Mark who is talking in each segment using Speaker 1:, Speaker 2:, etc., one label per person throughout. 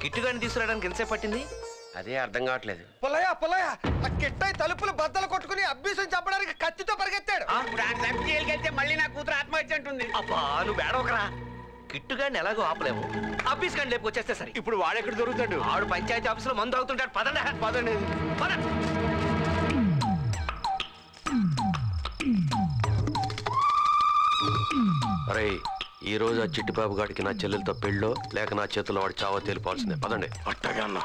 Speaker 1: కిట్టుగాని తీసుకురావడానికి ఎంతసేపు పట్టింది
Speaker 2: అదే అర్థం కావట్లేదు
Speaker 3: పుల్లయ్య పుల్లయ్య ఆ కిట్టాయి తలుపులు బద్దలు కొట్టుకుని అబ్బీసం చంపడానికి కత్తితో పరిగెత్తాడు
Speaker 2: మళ్ళీ నా కూతురు ఆత్మహత్య అంటుంది
Speaker 1: అబ్బా నువ్వు వేడవకరా కిట్టుగాడిని ఎలాగో ఆపలేము ఆఫీస్ కానీ లేపు వచ్చేస్తే సరే
Speaker 2: ఇప్పుడు వాడెక్కడ దొరుకుతాడు
Speaker 1: ఆడు పంచాయతీ ఆఫీసులో మందు అవుతుంటాడు పదండి
Speaker 2: పదండి
Speaker 1: పద
Speaker 2: అరే ఈ రోజు ఆ చిట్టిబాబు గాడికి నా చెల్లెలతో పెళ్ళో లేక నా చేతిలో వాడి చావో తేలిపోవాల్సిందే పదండి అట్టగా అన్న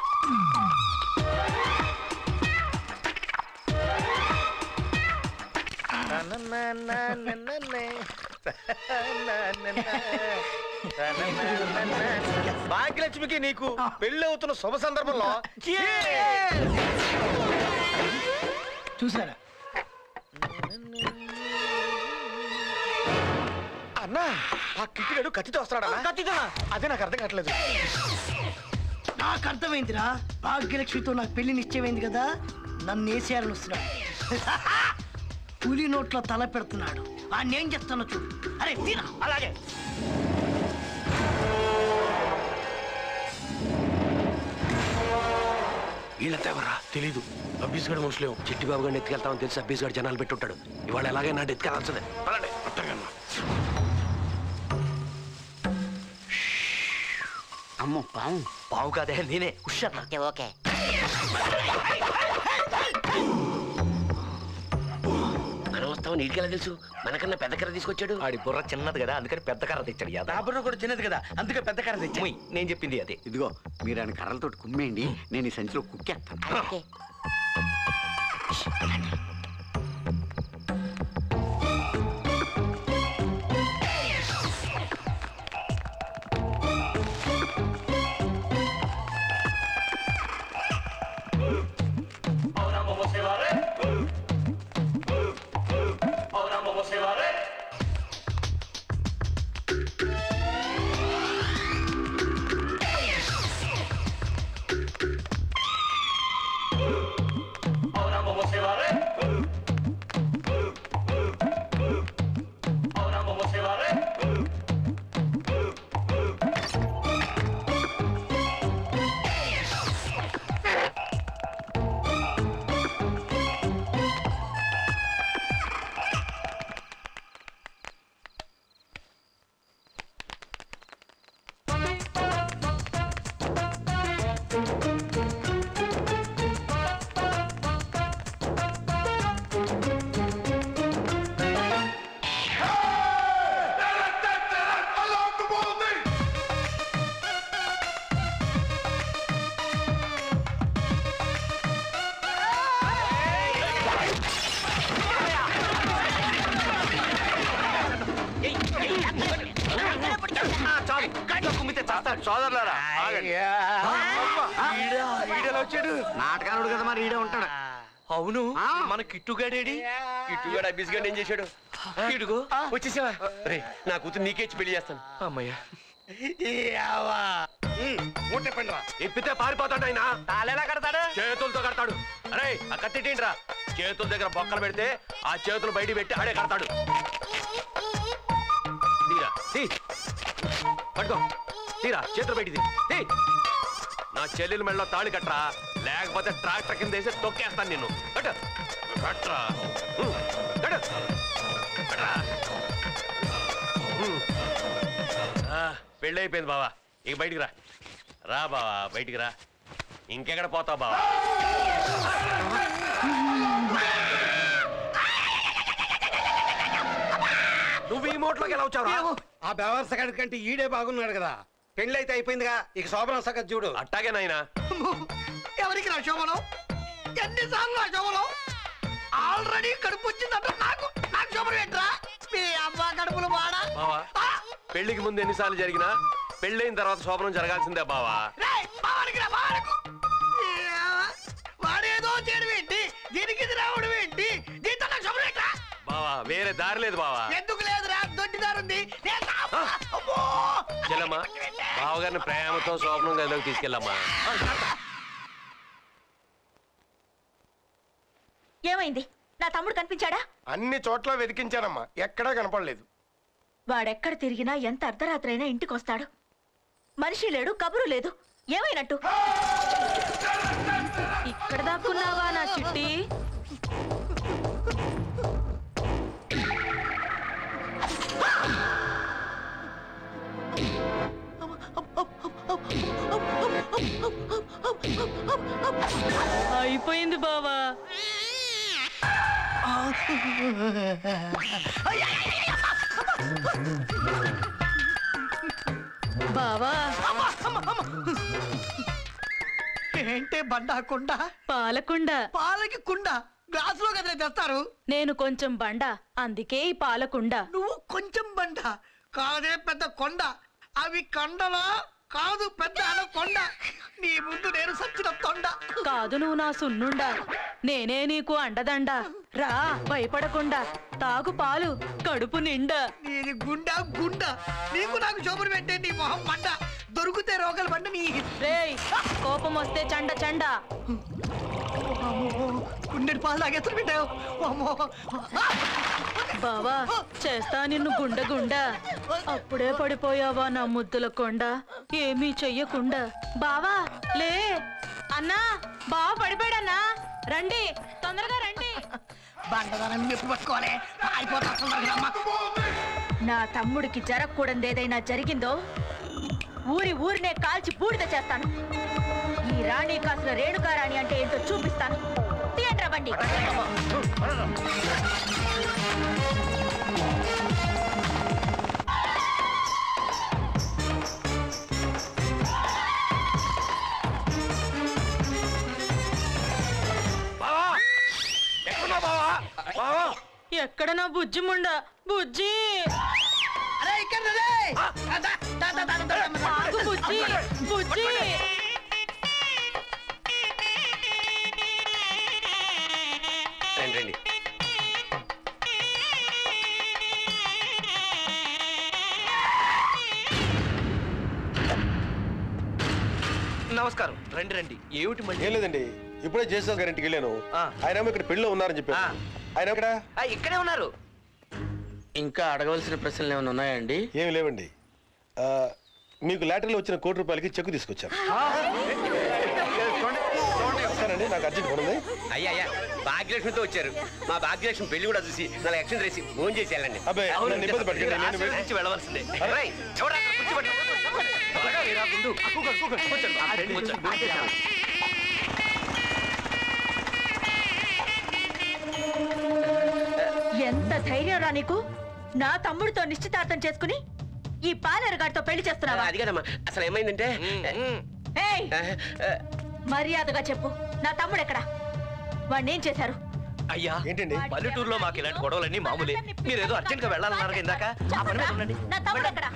Speaker 3: భాగ్యలక్ష్మికి నీకు పెళ్లి అవుతున్న శుభ సందర్భంలో
Speaker 4: చూసారా
Speaker 3: అన్నా ఆ కిట్టిగాడు కత్తితో వస్తాడా కత్తితో అదే నాకు అర్థం కావట్లేదు
Speaker 4: నాకు అర్థమైందిరా భాగ్యలక్ష్మితో నాకు పెళ్లి నిశ్చయమైంది కదా నన్ను వేసేయాలని వస్తున్నాడు పులి నోట్లో తల పెడుతున్నాడు ఆ నేను చెప్తాను చూడు అరే తీరా అలాగే
Speaker 2: వీళ్ళంతా ఎవరా తెలీదు అబ్బీస్ గడి మనుషులేవు చిట్టిబాబు గారిని ఎత్తుకెళ్తామని తెలిసి అబ్బీస్ గడి జనాలు పెట్టుంటాడు ఇవాళ ఎలాగైనా ఎత్తుకెళ్ళాల్సిందే పదండి అట్టగా అన్న
Speaker 5: అమ్మో పాము
Speaker 1: బావు కాదే నేనే ఉషా
Speaker 5: ఓకే ఓకే
Speaker 2: మనం వస్తామని నీటికెలా తెలుసు మనకన్నా పెద్ద కర్ర తీసుకొచ్చాడు
Speaker 1: ఆడి బుర్ర చిన్నది కదా అందుకని పెద్ద కర్ర తెచ్చాడు యాదవ్.
Speaker 3: బుర్ర కూడా చిన్నది కదా అందుకే పెద్ద కర్ర తెచ్చా
Speaker 1: ముయ్, నేను చెప్పింది అదే
Speaker 5: ఇదిగో మీరు ఆయన కర్రలతో కుమ్మేయండి నేను ఈ సంచిలో కుక్కేస్తాను
Speaker 6: ఓకే
Speaker 1: చాలు గట్టిగా కుమ్మితే చేస్తాడు
Speaker 2: సోదరులారా
Speaker 3: వీడియోలో వచ్చాడు
Speaker 5: నాటకాలుడు కదా మరి ఈడే ఉంటాడు
Speaker 1: అవును మన కిట్టుగాడేడి
Speaker 2: ఇటుగాడు అబ్బీస్ గడి ఏం చేశాడు
Speaker 1: ఇడుగో
Speaker 2: వచ్చేసావా రే నా కూతురు నీకేచ్చి పెళ్లి చేస్తాను
Speaker 1: అమ్మయ్యా
Speaker 3: మూటే పండురా
Speaker 2: ఎప్పితే పారిపోతాడు ఆయన
Speaker 1: తాళెలా కడతాడు
Speaker 2: చేతులతో కడతాడు అరే ఆ కత్తిటిండ్రా చేతుల దగ్గర బొక్కలు పెడితే ఆ చేతులు బయట పెట్టి ఆడే కడతాడు తీరా తీ పట్టుకో తీరా చేతులు బయటిది తీ నా చెల్లెల మెడలో తాళి కట్టరా లేకపోతే ట్రాక్టర్ కింద వేసి తొక్కేస్తాను నిన్ను కట్టు కట్టరా ఉం, కట్టు కట్టరా ఉం. ఆ, పెళ్ళైపోయింది బావా ఇక బయటికి రా రా బావా బయటికి రా ఇంకెక్కడ పోతావు బావా నువ్వు ఈ మోట్లోకి ఎలా వచ్చావురా
Speaker 3: ఆ బెవర్స గడి కంటే ఈడే బాగున్నాడు కదా పెళ్లి అయితే అయిపోయిందిగా ఇక శోభనం సగత్ చూడు
Speaker 2: అట్టాగే నాయనా
Speaker 4: ఎవరికి నా శోభనం ఎన్నిసార్లు నా శోభనం ఆల్రెడీ కడుపు వచ్చిందంట నాకు నాకు శోభనం ఏంట్రా మీ అమ్మ కడుపులు వాడా
Speaker 2: బావా పెళ్లికి ముందు ఎన్నిసార్లు జరిగినా పెళ్ళైన తర్వాత శోభనం జరగాల్సిందే బావా
Speaker 4: రేయ్, బావాడికి రా, బావాడకు. ఈ అవ్వ, వాడేదో చేయడం ఏంటి దీనికి ఇది రావడం ఏంటి దీంతో నాకు శోభనం ఏంట్రా
Speaker 2: బావా వేరే దారి లేదు బావా
Speaker 4: ఎందుకు లేదురా దొడ్డిదారుంది నేను రా- అమ్మో!
Speaker 2: చెల్లమ్మా బావగారిని ప్రేమతో శోభనం గదిలోకి తీసుకెళ్ళమ్మా
Speaker 6: ఏమైంది నా తమ్ముడు కనిపించాడా
Speaker 3: అన్ని చోట్ల వెతికించానమ్మా ఎక్కడా కనపడలేదు
Speaker 6: వాడెక్కడ తిరిగినా ఎంత అర్ధరాత్రి అయినా ఇంటికి వస్తాడు మనిషి లేడు కబురు లేదు ఏమైనట్టు ఇక్కడ దాక్కున్నావా నా చిట్టి అయిపోయింది బావా బావా
Speaker 4: ఏంటే బండా కుండ
Speaker 6: పాలకుండ
Speaker 4: పాలకి కుండ గ్లాసులో కదా తెస్తారు
Speaker 6: నేను కొంచెం బండ అందుకే ఈ పాలకుండ
Speaker 4: నువ్వు కొంచెం బండ కాదే పెద్ద కొండ అవి కండలా కాదు పెద్ద కొండ నీ ముందు నేను సచ్చిన తొండ
Speaker 6: కాదు నువ్వు నా సున్నుండా నేనే నీకు అండదండ రా భయపడకుండా తాగు పాలు కడుపు నిండా
Speaker 4: నీది గుండా గుండ నీకు నాకు శోభను పెట్టే నీ మొహం మండ దొరికితే రోగలు బండ నీ
Speaker 6: రేయ్ కోపం వస్తే చండ చండ
Speaker 4: గుండెడు పాలు తాగేస్తారు పెట్టావు అమ్మో
Speaker 6: బావా చేస్తా నిన్ను గుండ గుండ అప్పుడే పడిపోయావా నా ముద్దుల కొండ ఏమీ చెయ్యకుండా బావా లే అన్నా బావ పడిపోయాడన్నా రండి తొందరగా రండి
Speaker 4: బండదానం మెప్పు పట్టుకోవాలి పారిపోతా అమ్మ
Speaker 6: నా తమ్ముడికి జరగకూడదు ఏదైనా జరిగిందో ఊరి ఊరినే కాల్చి బూడిద చేస్తాను ఈ రాణి కాసుల రేణుకారాణి అంటే ఏంటో చూపిస్తాను తీయండ్రా బండి
Speaker 2: బావా ఎక్కడున్నావు బావా బావా
Speaker 6: ఎక్కడ నా బుజ్జి ముండ బుజ్జి
Speaker 4: అరే ఇక్కడ రే. దా, దా, దా, దా, దా, దా, దా.
Speaker 6: ఆగు బుజ్జి బుజ్జి
Speaker 2: రండి రండి
Speaker 1: నమస్కారం రండి రండి ఏమిటి మళ్ళీ
Speaker 7: ఏం లేదండి ఇప్పుడే జేసస్ గారింటికి వెళ్ళాను
Speaker 1: ఆ.
Speaker 7: ఆయన ఏమో ఇక్కడ పెళ్ళిలో ఉన్నారని చెప్పారు
Speaker 1: ఆ.
Speaker 7: ఆయన ఇక్కడ
Speaker 1: ఆ, ఇక్కడే ఉన్నారు
Speaker 8: ఇంకా అడగవలసిన ప్రశ్నలు ఏమైనా ఉన్నాయండి
Speaker 7: ఏమి లేవండి ఆ, మీకు లాటరీలో వచ్చిన కోటి రూపాయలకి చెక్కు తీసుకొచ్చాను సరేనండి నాకు అర్జెంట్ పని ఉంది
Speaker 2: అయ్యా అయ్యా భాగ్యలక్ష్మితో వచ్చారు మా భాగ్యలక్ష్మి పెళ్లి కూడా చూసి నాలుగు ఎక్షన్ రేసి ఫోన్ చేసి వెళ్ళండి
Speaker 7: అబ్బాయి నన్ను ఇబ్బంది పెట్టకండి నేను వెళ్ళి-
Speaker 1: ఆశీర్వదించి వెళ్ళవలసిందే రేయ్, ఎవరా అక్కడ కూర్చోబెట్టు? త్వరగా రా గుండు. కూర్చోండి, కూర్చోండి, కూర్చోండి. ఆ, రండి, కూర్చోండి.
Speaker 6: ఎంత ధైర్యం రా నీకు నా తమ్ముడితో నిశ్చితార్థం చేసుకుని ఈ పాలేరుగాడితో పెళ్లి చేస్తున్నావా
Speaker 2: అది కదమ్మా అసలు ఏమైందంటే
Speaker 1: ఉమ్.
Speaker 6: ఏయ్
Speaker 2: ఆ, ఆ,
Speaker 6: మర్యాదగా చెప్పు నా తమ్ముడు ఎక్కడా వాడిని ఏం చేశారు
Speaker 1: అయ్యా
Speaker 7: ఏంటండి
Speaker 1: పల్లెటూరులో మాకు ఇలాంటి గొడవలన్నీ మామూలే మీరు ఏదో అర్జెంట్ గా వెళ్ళాలన్నారు ఇందాక ఆ పని మీద ఉండండి
Speaker 6: నా తమ్ముడు ఎక్కడా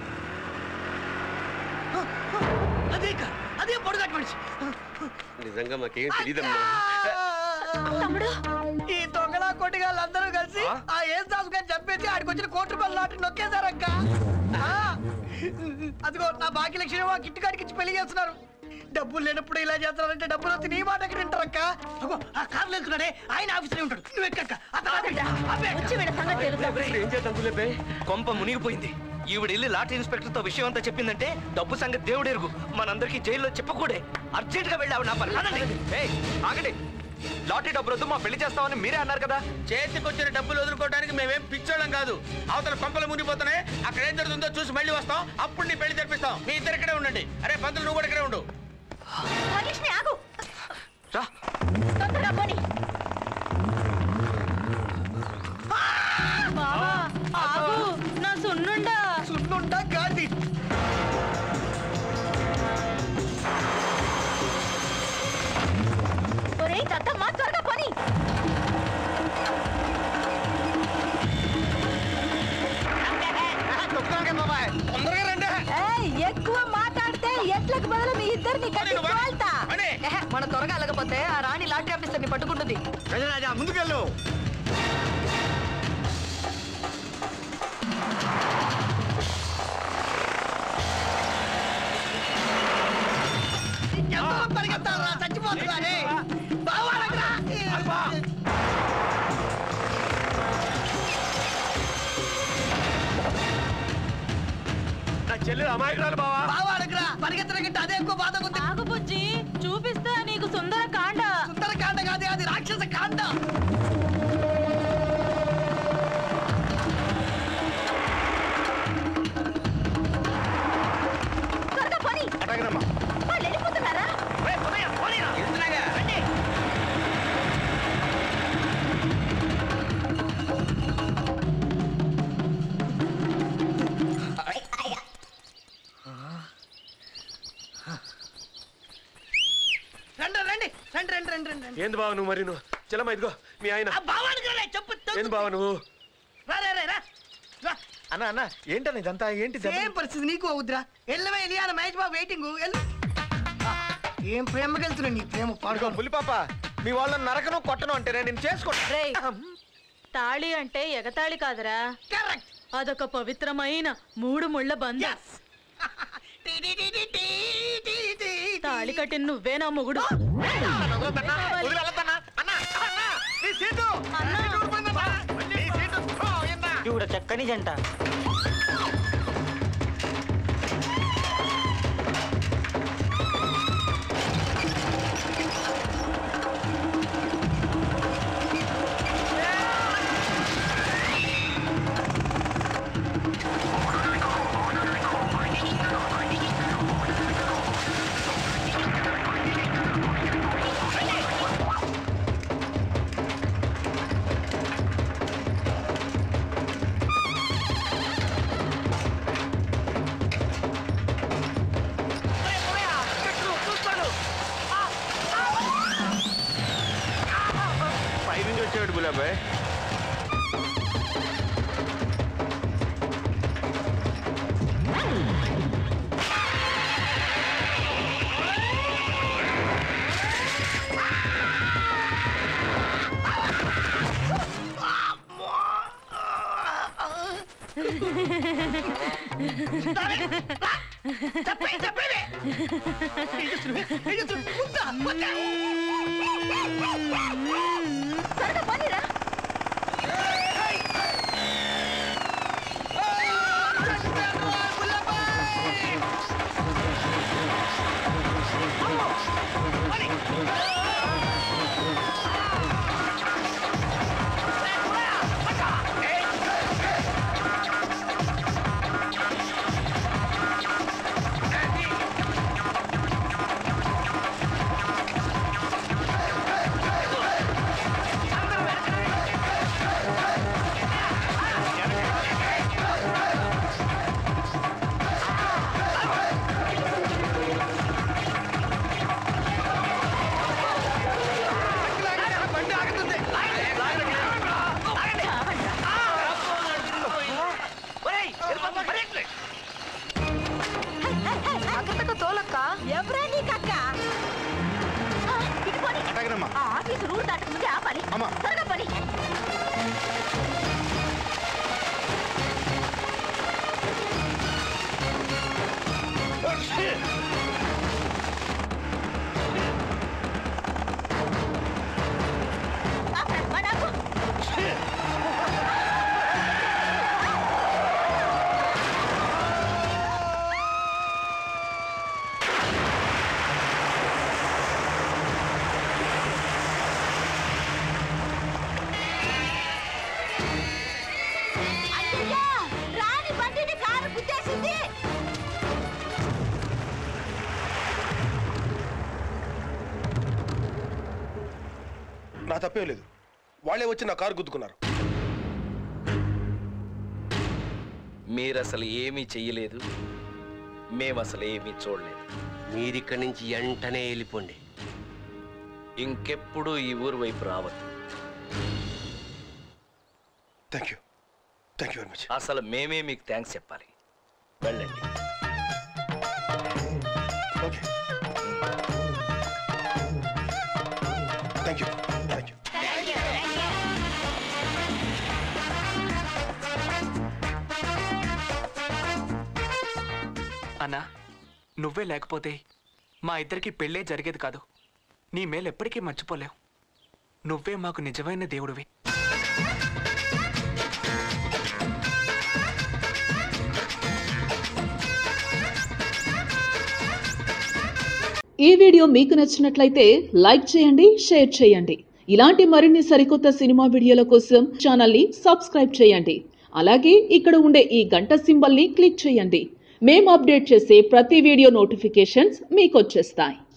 Speaker 4: అదే కా- అదే పొడుగాటి మనిషి
Speaker 2: నిజంగా మాకేం తెలియదమ్మా
Speaker 6: తమ్ముడు
Speaker 4: ఈ దొంగలా కొట్టిగాళ్ళందరూ కలిసి ఆ ఏం దాస్ గారిని చంపేసి ఆడికి వచ్చిన కోటి రూపాయల నాటి నొక్కేశారక్క ఆ, అదిగో నా భాగ్యలక్ష్మి ఆ కిట్టుగాడికి ఇచ్చి పెళ్లి చేస్తున్నారు డబ్బులు లేనప్పుడు ఇలా చేస్తున్నారంటే డబ్బులు వస్తే నీ మాట ఎక్కడ వింటారక్క అగో ఆ కార్లో వెళ్తున్నాడే ఆయన ఆఫీసులో ఉంటాడు నువ్వు ఎక్కక్క అతను ఆపేట, ఆపేట.
Speaker 6: వచ్చి వీళ్ళ సంగతి తెలుసా
Speaker 1: ఏం చేద్దాం గులేబే కొంప మునిగిపోయింది ఈవిడ వెళ్ళి లాటరీ ఇన్స్పెక్టర్ తో విషయం అంతా చెప్పిందంటే డబ్బు సంగతి దేవుడు ఎరుగు మనందరికి జైల్లో చెప్పకూడే అర్జెంట్ గా వెళ్ళావు నా పని అనండి. ఏయ్, ఆగండి లాటరీ డబ్బులు వద్దు మా పెళ్లి చేస్తామని మీరే అన్నారు కదా
Speaker 8: చేతికొచ్చిన డబ్బులు వదులుకోవడానికి మేమేం పిచ్చోళ్ళం కాదు అవతల పంపలు మునిగిపోతున్నాయి అక్కడ ఏం జరుగుతుందో చూసి మళ్ళీ వస్తాం అప్పుడు నీ పెళ్లి తెప్పిస్తాం మీ ఇద్దరు ఇక్కడే ఉండండి అరే పంతులు నువ్వు కూడా ఇక్కడే ఉండు
Speaker 6: భాగ్యలక్ష్మి ఆగు
Speaker 1: రా
Speaker 6: తొందరగా పోని బావా ఆగు నా సున్నుండా
Speaker 4: సున్నుండా గాంధీ
Speaker 6: ఒరేయ్ దత్తమ్మ త్వరగా పోని
Speaker 8: తొందరగా రండి
Speaker 6: ఎక్కువ మాట్లాడితే ఎట్లకు బదులు మీ ఇద్దరిని
Speaker 8: కట్టి తోల్తా. అనే.
Speaker 6: మన త్వరగా వెళ్ళకపోతే ఆ రాణి లాటరీ ఆఫీసర్ ని పట్టుకుంటుంది
Speaker 8: ముందుకెళ్ళు
Speaker 4: ఎంత పరిగెత్తారా చచ్చిపోతున్నానే బావా అడగరా.
Speaker 2: నా చెల్లెలు అమాయకురాలు బావా
Speaker 4: బావా అడగరా పరిగెత్తడం కంటే అదే ఎక్కువ బాధ ఉంది
Speaker 6: ఆగు
Speaker 4: రండి రండి రండి రండి రండి రండి రండి
Speaker 2: ఏంది బావ నువ్వు మరి నువ్వు చెల్లమ్మ ఇదిగో మీ ఆయన
Speaker 4: ఆ బావానికి రా, చెప్పు
Speaker 2: ఏంది బావ నువ్వు
Speaker 4: రా రా రా, రా రా
Speaker 1: అన్న అన్న ఏంటన్న ఇదంతా ఏంటి
Speaker 4: సేమ్ పరిస్థితి నీకు అవుద్దిరా ఎల్లవే ఎలియాన మహేష్ బాబు వెయిటింగ్ ఎల్లు ఆ, ఏం ప్రేమకి వెళ్తున్నా నీ ప్రేమ పాడుకో
Speaker 1: పులి పాప మీ వాళ్ళని నరకను కొట్టను అంటే నేను చేసుకోండి
Speaker 6: రేయ్ తాళి అంటే ఎగతాళి కాదురా
Speaker 4: కరెక్ట్
Speaker 6: అదొక పవిత్రమైన మూడు ముళ్ళ బంధం తాళి కట్టిన నువ్వేనా మొగుడు
Speaker 1: ఇవిడ చక్కని జంట
Speaker 2: పైనుంచి వచ్చాడు గులాబాయ్
Speaker 4: చెప్పే చెప్పేది
Speaker 6: త్వరగా పోనీరా. ఎవరా నీకక్క? ఆ, ఇటు పోనీ. ఆ ఆఫీసు రూట్ దాటకముందే ఆపాలి త్వరగా పోనీ ఆపరా, వాడు ఆపు. అయ్యయ్యో, రాని బండిని కారు గుద్దేసింది
Speaker 7: నా తప్పేం లేదు వాళ్ళే వచ్చి నా కారు గుద్దుకున్నారు
Speaker 1: మీరు అసలు ఏమీ చెయ్యలేదు మేము అసలు ఏమీ చూడలేదు
Speaker 3: మీరిక్కడి నుంచి వెంటనే వెళ్ళిపోండి
Speaker 1: ఇంకెప్పుడు ఈ ఊరు వైపు రావద్దు
Speaker 7: thank you thank you very much
Speaker 1: అసలు మేమే మీకు థ్యాంక్స్ చెప్పాలి వెళ్ళండి
Speaker 7: okay thank you thank you
Speaker 9: అన్నా నువ్వే లేకపోతే మా ఇద్దరికి పెళ్ళే జరిగేది కాదు నీ మేలు ఎప్పటికీ మర్చిపోలేవు నువ్వే మాకు నిజమైన దేవుడివి
Speaker 10: ఈ వీడియో మీకు నచ్చినట్లయితే లైక్ చేయండి షేర్ చేయండి ఇలాంటి మరిన్ని సరికొత్త సినిమా వీడియోల కోసం ఛానల్ని సబ్స్క్రైబ్ చేయండి అలాగే ఇక్కడ ఉండే ఈ గంట సింబల్ని క్లిక్ చేయండి మేము అప్డేట్ చేసే ప్రతి వీడియో నోటిఫికేషన్స్ మీకు వచ్చేస్తాయి